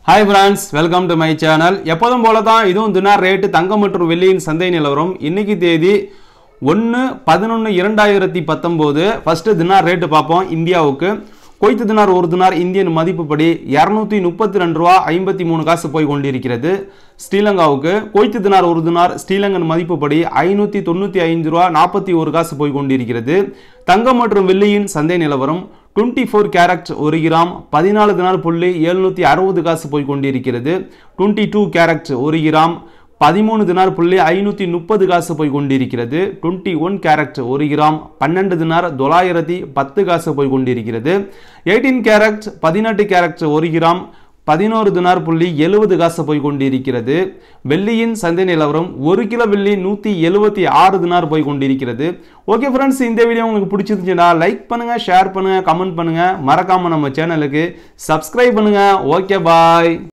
hi friends welcome to my channel எப்போதும் போல தான் இதுவும் தினார் ரேட்டு தங்கம் மற்றும் வெள்ளியின் சந்தை நிலவரம் இன்னைக்கு தேதி ஒன்று பதினொன்று இரண்டாயிரத்தி பத்தொம்போது ஃபஸ்ட்டு தினார் ரேட்டு பார்ப்போம் இந்தியாவுக்கு கொய்த்து தினார் ஒரு தினார் இந்தியன் மதிப்புப்படி இரநூத்தி முப்பத்தி ரெண்டு ரூபா ஐம்பத்தி மூணு காசு போய் கொண்டிருக்கிறது ஸ்ரீலங்காவுக்கு கொய்த்து தினார் ஒரு தினார் ஸ்ரீலங்கன் மதிப்புப்படி ஐநூற்றி தொண்ணூற்றி ஐந்து ரூபா நாற்பத்தி ஒரு காசு போய் கொண்டிருக்கிறது தங்கம் மற்றும் வெள்ளியின் சந்தை நிலவரம் டுவெண்ட்டி ஃபோர் கேரட் ஒரு கிராம் பதினாலு தினார் புள்ளி எழுநூற்றி அறுபது காசு போய் கொண்டிருக்கிறது டுவெண்ட்டி டூ கேரட் ஒரு கிராம் பதிமூணு தினார் புள்ளி ஐநூற்றி முப்பது காசு போய் கொண்டிருக்கிறது டுவெண்ட்டி ஒன் கேரட் ஒரு கிராம் பன்னெண்டு தினார் தொள்ளாயிரத்தி பத்து காசு போய் கொண்டிருக்கிறது எயிட்டீன் கேரட் பதினெட்டு கேரட் ஒரு கிராம் பதினோரு தினார் புள்ளி எழுபது காசு போய் கொண்டிருக்கிறது வெள்ளியின் சந்தை நிலவரம் ஒரு கிலோ வெள்ளி நூற்றி எழுபத்தி ஆறு தினார் போய் கொண்டிருக்கிறது ஓகே ஃப்ரெண்ட்ஸ் இந்த வீடியோ உங்களுக்கு பிடிச்சிருந்துச்சுன்னா லைக் பண்ணுங்க ஷேர் பண்ணுங்க கமெண்ட் பண்ணுங்க மறக்காம நம்ம சேனலுக்கு சப்ஸ்கிரைப் பண்ணுங்க ஓகே பாய்